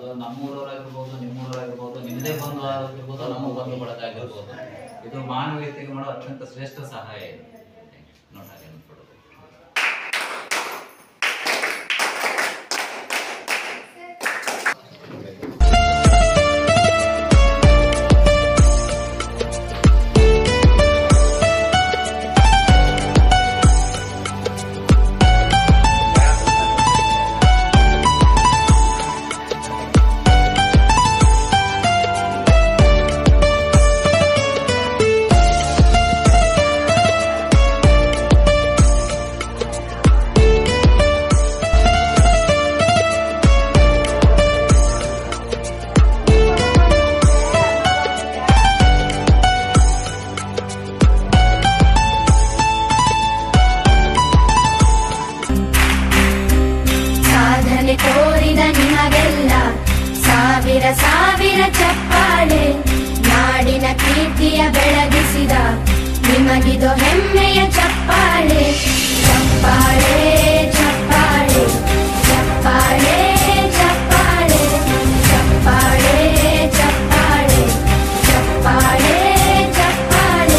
ಅದು ನಮ್ಮೂರವರಾಗಿರ್ಬೋದು ನಿಮ್ಮೂರವರಾಗಿರ್ಬೋದು ನಿಮ್ಮದೇ ಬಂಧು ಆಗಿರ್ಬೋದು ನಮ್ಮ ಬಂಧು ಬಳಗ ಆಗಿರ್ಬೋದು ಇದು ಮಾನವೀಯತೆಗೆ ಮಾಡೋ ಅತ್ಯಂತ ಶ್ರೇಷ್ಠ ಸಹಾಯ ಇದು ನೋಡಿ ಹಾಗೆ ಅನ್ಸ್ಬಿಡೋದು. ಸಾಧನೆ ತೋರಿದ ನಿಮಗೆಲ್ಲ ಸಾವಿರ ಸಾವಿರ ಚಪ್ಪಾಳೆ ನಾಡಿನ ಕೀರ್ತಿಯ ಬೆಳಗಿಸಿದ ನಿಮಗಿದು ಹೆಮ್ಮೆಯ ಚಪ್ಪಾಳೆ ಚಪ್ಪಾಳೆ ಚಪ್ಪಾಳೆ ಚಪ್ಪಾಳೆ ಚಪ್ಪಾಳೆ ಚಪ್ಪಾಳೆ ಚಪ್ಪಾಳೆ ಚಪ್ಪಾಳೆ ಚಪ್ಪಾಳೆ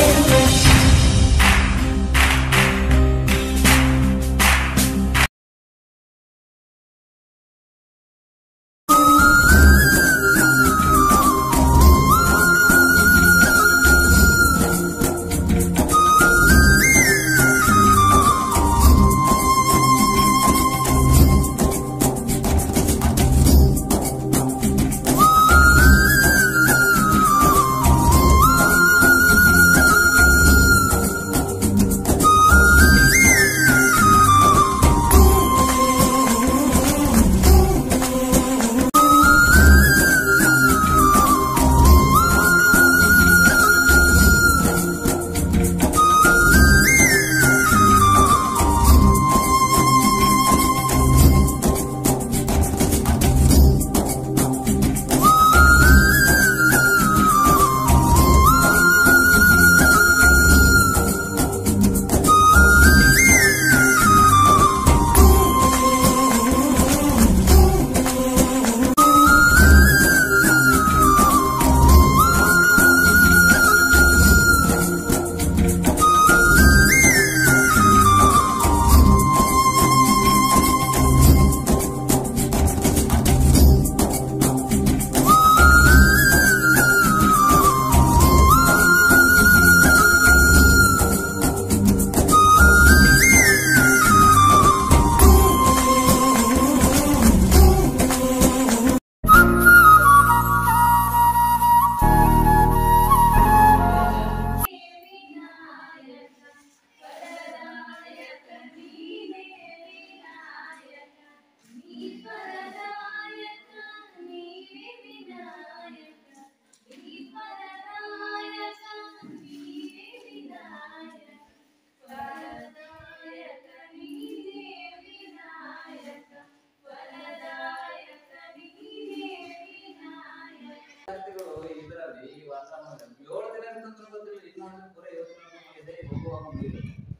ವಿದ್ಯಾರ್ಥಿಗಳು ಇದರಲ್ಲಿ ಈ ವಾತಾವರಣದಲ್ಲಿ ಏಳು ದಿನ ಇರ್ತಂದ್ರೆ ಗೊತ್ತಿಲ್ಲ ಇನ್ನೊಂದು ಪೂರ ಯೋಚನೆ ಮಾಡಿದೆ ಹೋಗುವಾಗ ಮುಗಿದು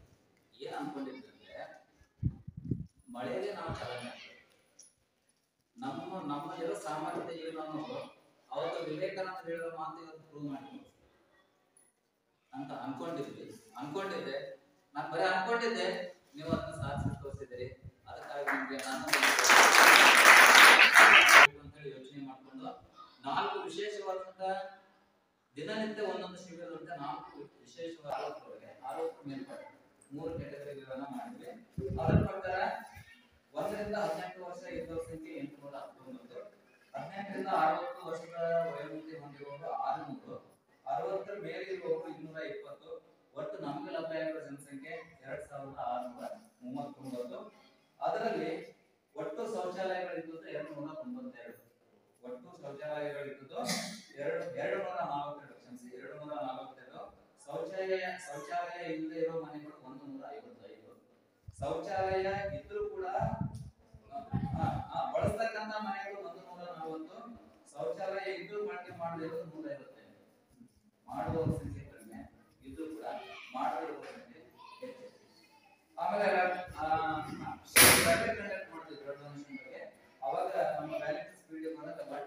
ಏನ್ ಅನ್ಕೊಂಡಿದ್ದಂದ್ರೆ ಮಳೆಗೆ ನಾವು ಚಾಲನೆ ಆಗ್ತೇವೆ. ನಮ್ಮ ನಮ್ಮಲ್ಲಿರೋ ಸಾಮರ್ಥ್ಯ ಏನು ಅನ್ನೋದು ಅವತ್ತು ವಿವೇಕಾನಂದ ಹೇಳಿರೋ ಮಾತು ಇವತ್ತು ಪ್ರೂವ್ ಮಾಡಿ ಅಂತ ಅನ್ಕೊಂಡಿದ್ವಿ ಅನ್ಕೊಂಡಿದ್ದೆ ನಾನು ಬರೀ ಅನ್ಕೊಂಡಿದ್ದೆ ನೀವು ಅದನ್ನ ಸಾಧಿಸಿ ತೋರಿಸಿದಿರಿ ಅದಕ್ಕಾಗಿ ನಿಮ್ಗೆ ನಾನು ಅಂತೇಳಿ ಯೋಚನೆ ಮಾಡ್ಕೊಂಡು ನಾಲ್ಕು ವಿಶೇಷವಾದಂತ ದಿನನಿತ್ಯ ಒಂದೊಂದು ಶಿಬಿರದಂತೆ ನಾಲ್ಕು ವಿಶೇಷವಾದ ಆರೋಗ್ಯಗಳಿಗೆ ಆರೋಗ್ಯ ಮೇಲ್ಪಟ್ಟು ಮೂರು ಕೆಟಗರಿಗಳನ್ನ ಮಾಡಿದ್ವಿ ಅದರ ಪ್ರಕಾರ ಒಂದರಿಂದ ಹದಿನೆಂಟು ವರ್ಷ ಇದ್ದವ್ರ ಸಂಖ್ಯೆ ಎಂಟುನೂರ ಹತ್ತೊಂಬತ್ತು ಹದಿನೆಂಟರಿಂದ ಅರವತ್ತು ವರ್ಷದ ವಯೋಮಿತಿ ಹೊಂದಿರುವವರು ಆರುನೂರು ಅರವತ್ತರ ಮೇಲೆ ಇರುವವರು ಇನ್ನೂರ ಇಪ್ಪತ್ತು ಒಟ್ಟು ನಮಗೆ ಲಭ್ಯ ಆಗಿರುವ ಜನಸಂಖ್ಯೆ ಎರಡ್ ಸಾವಿರದ ಆರುನೂರ ಮೂವತ್ತೊಂಬತ್ತು ಅದರಲ್ಲಿ ಒಟ್ಟು ಶೌಚಾಲಯಗಳಿದ್ದದ್ದು ಎರಡು ನೂರ ತೊಂಬತ್ತೆರಡು ಒಟ್ಟು ಶೌಚಾಲಯಗಳಿದ್ದದ್ದು ಎರಡು ಎರಡು ನೂರ ನಲವತ್ತೆರಡು ಕ್ಷಮಿಸಿ ಎರಡು ನೂರ ನಲವತ್ತೆರಡು ಶೌಚಾಲಯ ಶೌಚಾಲಯ ಇಲ್ಲದೆ ಇರೋ ಮನೆಗಳು ಒಂದು ನೂರ ಐವತ್ತೈದು ಶೌಚಾಲಯ ಇದ್ರೂ ಕೂಡ ಆ, ಆ, ಬಳಸ್ತಕ್ಕಂತ ಮನೆಗಳು ಒಂದು ನೂರ ನಲವತ್ತು ಶೌಚಾಲಯ ಇದ್ರೂ ಬಳಕೆ ಮಾಡದಿರೋದು ನೂರ ಐವತ್ತೈದು ಮಾಡುವವರ ಸಂಖ್ಯೆ ಕಡಿಮೆ ಇದ್ರೂ ಕೂಡ ಮಾಡದಿರುವ ಸಂಖ್ಯೆ ಹೆಚ್ಚು ಆಮೇಲೆ ಸರ್ವೆ ಕಂಡಕ್ಟ್ ಮಾಡ್ತಿದ್ರು ಡೊನೇಷನ್ ಬಗ್ಗೆ ಅವಾಗ ನಮ್ಮ ಬ್ಯಾಲೆನ್ಸ್ ಸ್ಪೀಡ್ ಬಂದಾಗ ಬಟ್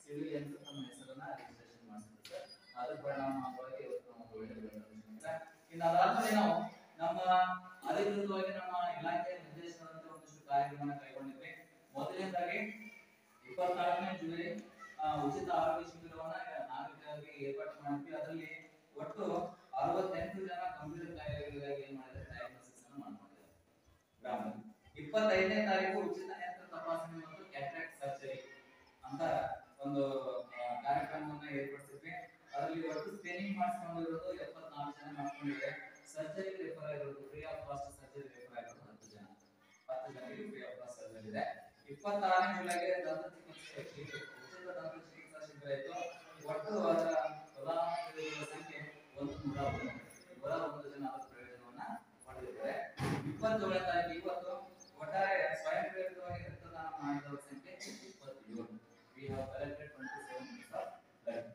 ಸಿವಿಲಿಯನ್ಸ್ ತಮ್ಮ ಹೆಸರನ್ನ ರಿಜಿಸ್ಟ್ರೇಷನ್ ಮಾಡಿಸ್ತಾರೆ ಸರ್ ಅದ್ರ ಪರಿಣಾಮವಾಗಿ ಇವತ್ತು ನಾವು ಒಳ್ಳೆ ಬೆಳವಣಿಗೆ ಇನ್ನು ಅದಾದ್ಮೇಲೆ ನಾವು ನಮ್ಮ ಅಧಿಕೃತವಾಗಿ ನಮ್ಮ ಇಲಾಖೆಯ ನಿರ್ದೇಶನದಂತೆ ಒಂದಿಷ್ಟು ಕಾರ್ಯಕ್ರಮ ಕೈಗೊಂಡಿದ್ವಿ ಮೊದಲನೇದಾಗಿ ಇಪ್ಪತ್ನಾಲ್ಕನೇ ಜುಲೈ ಆ, ಉಚಿತ ಆರೋಗ್ಯ ಶಿಬಿರವನ್ನ ನಾಗರಿಕರಿಗೆ ಏರ್ಪಾಡು ಮಾಡಿದ್ವಿ ಅದರಲ್ಲಿ ಒಟ್ಟು ಅರವತ್ತೆಂಟು ಜನ ಗಂಭೀರ ಕಾಯಿಲೆಗಳಿಗಾಗಿ ಏನ್ ಮಾಡಿದ್ರೆ ಡಯಾಗ್ನೋಸಿಸ್ ಅನ್ನು ಮಾಡ್ಕೊಂಡಿದ್ದಾರೆ ಗ್ರಾಮದಲ್ಲಿ ಇಪ್ಪತ್ತೈದನೇ ತಾರೀಕು ಉಚಿತ ನೇತ್ರ ತಪಾಸಣೆ ಮತ್ತು ಕ್ಯಾಟ್ರಾಕ್ಟ್ ಸರ್ಜರಿ ಅಂತ ಒಂದು ಆ, ಕಾರ್ಯಕ್ರಮವನ್ನ ಏರ್ಪಡಿಸಿದ್ವಿ ಅದರಲ್ಲಿ ಒಟ್ಟು ಸ್ಕ್ರೀನಿಂಗ್ ಮಾಡಿಸ್ಕೊಂಡಿರೋದು ಎಪ್ಪತ್ನಾಲ್ಕು ಜನ ಮಾಡ್ಕೊಂಡಿದ್ದಾರೆ ಸರ್ಜರಿ ರೆಫರ್ ಆಗಿರೋದು free of cost surgery refer ಆಗಿರೋದು ಹತ್ತು ಜನ ಹತ್ತು ಜನರಿಗೆ ಫ್ರೀ ಆಫ್ ಕಾಸ್ಟ್ ಸರ್ಜರಿ ಇದೆ ಇಪ್ಪತ್ತಾರನೇ ಜುಲೈಗೆ ದಂತ ಚಿಕಿತ್ಸೆ ಶಿಬಿರ, ಉಚಿತ ದಂತ ಚಿಕಿತ್ಸಾ ಶಿಬಿರ ಇತ್ತು ಒಟ್ಟು ಅದರ ಫಲಾನುಭವಿಗಳ ಸಂಖ್ಯೆ ಒಂದು ನೂರ ಒಂದು ನೂರ ಒಂದು ಜನ ಅದರ ಪ್ರಯೋಜನವನ್ನ ಪಡೆದಿದ್ದಾರೆ ಇಪ್ಪತ್ತೇಳನೇ ತಾರೀಕು ಇವತ್ತು ಒಟ್ಟಾರೆ ಸ್ವಯಂ ಪ್ರೇರಿತವಾಗಿ ರಕ್ತದಾನ ಮಾಡಿದವರ ಸಂಖ್ಯೆ ಇಪ್ಪತ್ತೇಳು we have collected twenty seven of blood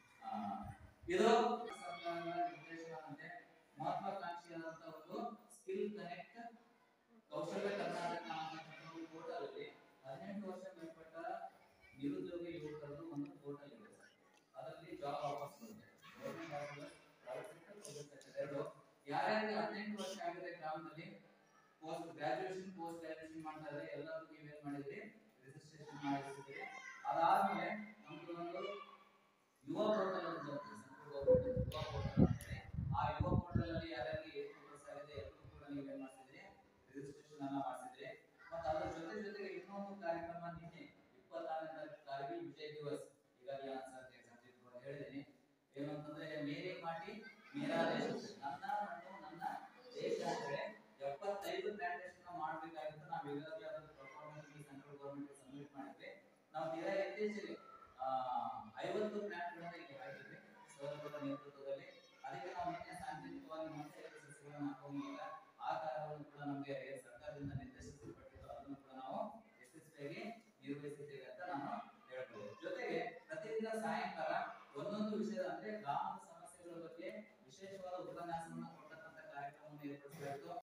ಇದು ಸರ್ಕಾರದ ನಿರ್ದೇಶನದಂತೆ ಮಹತ್ವಾಕಾಂಕ್ಷಿಯಾದಂತಹ ಒಂದು ಸ್ಕಿಲ್ ಕನೆಕ್ಟ್ ಕೌಶಲ್ಯ ಕರ್ನಾಟಕ ಅನ್ನತಕ್ಕಂಥ ಪೋರ್ಟಲ್ ಅಲ್ಲಿ ಹದಿನೆಂಟು ವರ್ಷ ಮೇಲ್ಪಟ್ಟ ನಿರುದ್ಯೋಗ ಯುವಕರದ್ದು ಒಂದು ಪೋರ್ಟಲ್ ಇದೆ ಸರ್ ಅದರಲ್ಲಿ ಜಾಬ್ ಆಫರ್ಸ್ ಬರುತ್ತೆ government offers private sector public sector ಎರಡು ಯಾರ್ಯಾರಿಗೆ ಹದಿನೆಂಟು ವರ್ಷ ಆಗಿದೆ ಗ್ರಾಮದಲ್ಲಿ ಪೋಸ್ಟ್ ಗ್ರಾಜುಯೇಷನ್ ಪೋಸ್ಟ್ ಗ್ರಾಜುಯೇಷನ್ ಮಾಡ್ತಾ ಇದ್ದಾರೆ ಎಲ್ಲರೂ ನೀವೇನ್ ಮಾಡಿದ್ರಿ ರಿಜಿಸ್ಟ್ರೇಷನ್ ಮಾಡಿಸಿದ್ರಿ ಅದಾದ್ಮೇಲೆ ನಮ್ದು ಒಂದು ಯುವ ಪೋರ್ಟಲ್ ಅಂತ ಬರುತ್ತೆ ಸೆಂಟ್ರಲ್ ಗೌರ್ಮೆಂಟ್ ಯುವ ಪೋರ್ಟಲ್ ಅಂತಾರೆ ಆ ಯುವ ಪೋರ್ಟಲ್ ಅಲ್ಲಿ ಯಾರ್ಯಾರಿಗೆ ಏಜ್ ವರ್ಷ ಆಗಿದೆ ಎಲ್ಲರೂ ಕೂಡ ನೀವೇನ್ ಮಾಡ್ತಿದ್ರಿ ರಿಜಿಸ್ಟ್ರೇಷನ್ ಅನ್ನ ಮಾಡಿಸಿದ್ರಿ ಮತ್ತೆ ಅದ್ರ ಜೊತೆ ಜೊತೆಗೆ ಇನ್ನೊಂದು ಕಾರ್ಯಕ್ರಮ ನಿನ್ನೆ ಇಪ್ಪತ್ತಾರನೇ ತಾರೀಕು ಕಾರ್ಗಿಲ್ ವಿಜಯ್ ದಿವಸ್ ಈಗಾಗಲೇ ನಾನು ಸರ್ ಹೇಳಿದ್ದೀನಿ ಏನು ಅಂತಂದ್ರೆ ಮೇರೆ ಮಾಡಿ ಮೇರಾ ದೇಶ ನನ್ನ ಮಣ್ಣು ನನ್ನ ದೇಶ ಅಂದ್ರೆ ಎಪ್ಪತ್ತೈದು ಪ್ಲಾಂಟೇಶನ್ ಮಾಡಬೇಕಾಗಿತ್ತು ನಾವು ಈಗಾಗಲೇ ಅದರ ಪರ್ಫಾರ್ಮೆನ್ಸ್ ಸೆಂಟ್ರಲ್ ಗೌರ್ಮೆಂಟ್ ಸಬ್ಮಿಟ್ ಮಾಡಿದ್ವಿ ನಾವು ತೀರಾ ಇತ್ತೀಚೆಗೆ ಆ, ಐವತ್ತು ಪ್ಲಾಂಟ್ಗಳನ್ನ ಈಗ ಹಾಕಿದ್ವಿ ಸೌರಭದ ನೇತೃತ್ವದಲ್ಲಿ ಅದಕ್ಕೆ ನಾವು ನಿನ್ನೆ ಸಾಂಕೇತಿಕವಾಗಿ ಮತ್ತೆ ಸಸ್ಯಗಳನ್ನು ಹಾಕೋಂಗಿಲ್ಲ ಆ ಕಾರ್ಯವನ್ನು ಕೂಡ ನಮಗೆ ಸರ್ಕಾರದಿಂದ ನಿರ್ದೇಶಿಸಲ್ಪಟ್ಟಿದ್ದು ಅದನ್ನು ಕೂಡ ನಾವು ಯಶಸ್ವಿಯಾಗಿ ನಿರ್ವಹಿಸಿದ್ದೇವೆ ಅಂತ ನಾನು ಹೇಳ್ಬೋದು ಜೊತೆಗೆ ಪ್ರತಿದಿನ ಸಾಯಂಕಾಲ ಒಂದೊಂದು ವಿಷಯದ ಅಂದ್ರೆ ಗ್ರಾಮದ ಸಮಸ್ಯೆಗಳ ಬಗ್ಗೆ ವಿಶೇಷವಾದ ಉಪನ್ಯಾಸವನ್ನು ಕೊಡ್ತಕ್ಕಂಥ ಕಾರ್ಯಕ್ರಮವನ್ನು ಏರ್ಪಡಿಸಲಾಯಿತು